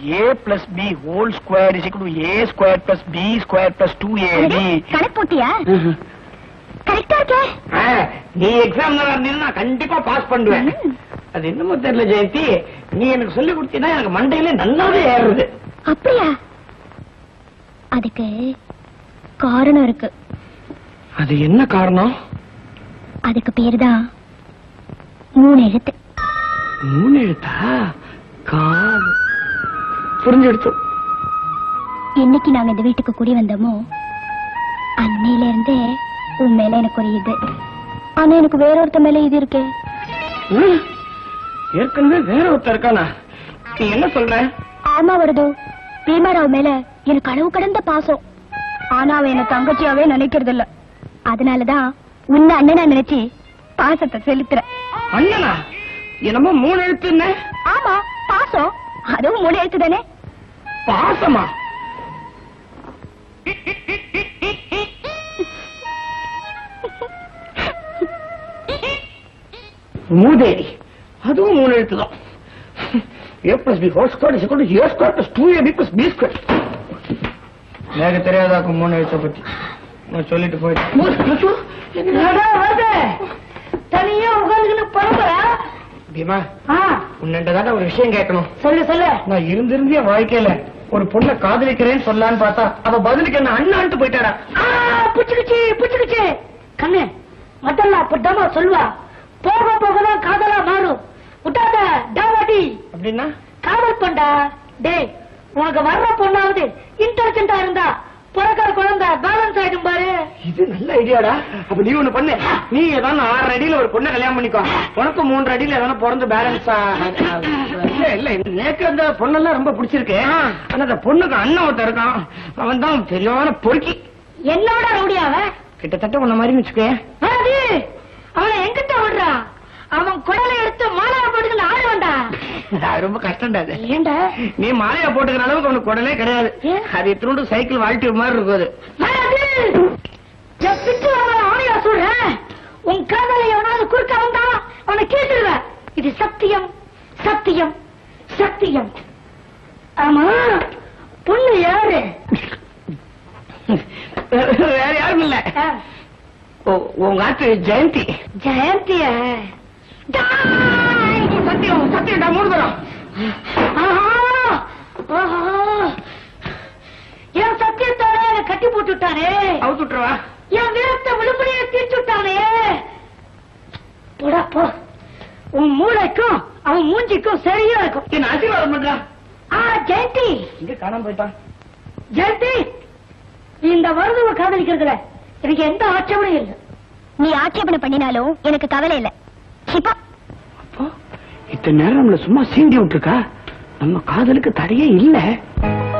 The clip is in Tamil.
A plus B whole square is to A square plus B square plus two A B கணக்கு போட்டியா கரெக்டா இருக்கே நீ எக்ஸாம் இருந்தீங்கன்னா நான் கண்டிப்பா பாஸ் பண்ணுவேன் ம். அது என்னமோ தெரியல ஜெயந்தி நீ எனக்கு சொல்லி கொடுத்தீங்கன்னா எனக்கு மண்டையில நல்லாவே ஏறுது அப்படியா அதுக்கு காரணம் இருக்கு அது என்ன காரணம் அதுக்கு பேருதான் மூணு எழுத்து மூணு எழுத்தா கால் புரிஞ்செடுத்து என்னைக்கு நாங்க இந்த வீட்டுக்கு குடி வந்தோமோ அன்னையில இருந்தே உன் மேல எனக்கு ஒரு இது ஆனா எனக்கு வேற ஒருத்த மேல இது இருக்கு ம். ஏற்கனவே வேற ஒருத்தர் இருக்கானா நீ என்ன சொல்ற ஆமா வருது பீமாராவ் மேல எனக்கு அளவு கடந்த பாசம் ஆனா அவன் என்ன தங்கச்சியாவே நினைக்கிறது இல்ல அதனாலதான் உன்னை அண்ணனா நினைச்சு பாசத்தை செலுத்துறேன் அண்ணனா என்னமோ மூணு எழுத்துன்னு ஆமா பாசம் அதுவும் மூணு எழுத்து தானே பாசமா மூதேவி அதுவும் மூணு எழுத்து தான் A plus B whole square is to A square plus two A B plus B square எனக்கு தெரியாதாக்கும் மூணு எழுத்தை பத்தி நான் சொல்லிட்டு போயிட்டேன் தனியா உட்காந்துக்கிட்டு பரம்பரா பீமா உன்னிட்ட ஒரு விஷயம் கேட்கணும் சொல்லு சொல்லு நான் இருந்திருந்து என் வாழ்க்கையில ஒரு பொண்ணை காதலிக்கிறேன்னு சொல்லலான்னு பார்த்தா அவ பதிலுக்கு என்ன அண்ணான்ட்டு போயிட்டாடா புச்சுக்குச்சு புச்சுக்குச்சு கண்ணு முதல்ல அப்படித்தாமா சொல்லுவா போக போகதான் காதலா மாறும் விட்டாத டாவாடி அப்படின்னா காதல் பண்ணா டேய் உனக்கு வர்ற பொண்ணாவது இன்டெலிஜென்டா இருந்தா பிறக்கிற குழந்தை பேலன்ஸ் ஆயிடும் பாரு இது நல்ல ஐடியாடா அப்ப நீ ஒண்ணு பண்ணு நீ ஏதாவது ஆறு அடியில ஒரு பொண்ணை கல்யாணம் பண்ணிக்கோ உனக்கு மூன்று அடியில ஏதாவது பிறந்து பேலன்ஸா இல்ல இல்ல நேக்கு அந்த பொண்ணெல்லாம் ரொம்ப பிடிச்சிருக்கு ஆனா அந்த பொண்ணுக்கு அண்ணன் ஒருத்தன் இருக்கான் அவன் தான் பெரியான பொறுக்கி என்னோட ரவுடியாவ கிட்டத்தட்ட உன்ன மாதிரி வச்சுக்கோ அது அவனை எங்கிட்ட விடுறான் அவன் குடலை எடுத்து மாலையா போட்டுக்கிட்டு ஆடுவான்டா அது ரொம்ப கஷ்டம்டா அது ஏண்டா நீ மாலையா போட்டுக்கிற அளவுக்கு அவனுக்கு குடலே கிடையாது ஏன்? அது இத்தினோண்டு சைக்கிள் வாழ்க்கை மாதிரி இருக்கும் அது மாறாது என் பிச்சு அவனை ஆணையா சொல்றேன் உன் காதலை எவனாவது குறுக்க வந்தா அவனை கேட்டுருவேன் இது சத்தியம் சத்தியம் சத்தியம் ஆமா பொண்ணு யாரு வேற யாரும் இல்ல ஆ, உ- உங்க ஆத்து ஜெயந்தி ஜெயந்திய சத்தியம் சத்தியம்டா மூணு தரம் என் சத்தியத்தோட என்னை கட்டி போட்டுட்டானே அவுத்து விட்டுருவா என் வீரத்தை விழும்படியே தீர்த்து விட்டானே போடா போ உன் மூளைக்கும் அவன் மூஞ்சிக்கும் சரியா இருக்கும் என்ன ஆசீர்வாதம் பண்றா ஆ ஜெயந்தி இங்க காணாம போயிட்டான் ஜெயந்தி நீ இந்த வருதுவ காதலிக்கிறதுல எனக்கு எந்த ஆட்சேபனையும் இல்லை நீ ஆட்சேபனை பண்ணினாலும் எனக்கு கவலை இல்ல சிப்பா அப்போ இத்தனை நேரம் நம்மள சும்மா சீண்டி விட்டுருக்கா நம்ம காதலுக்கு தடையே இல்ல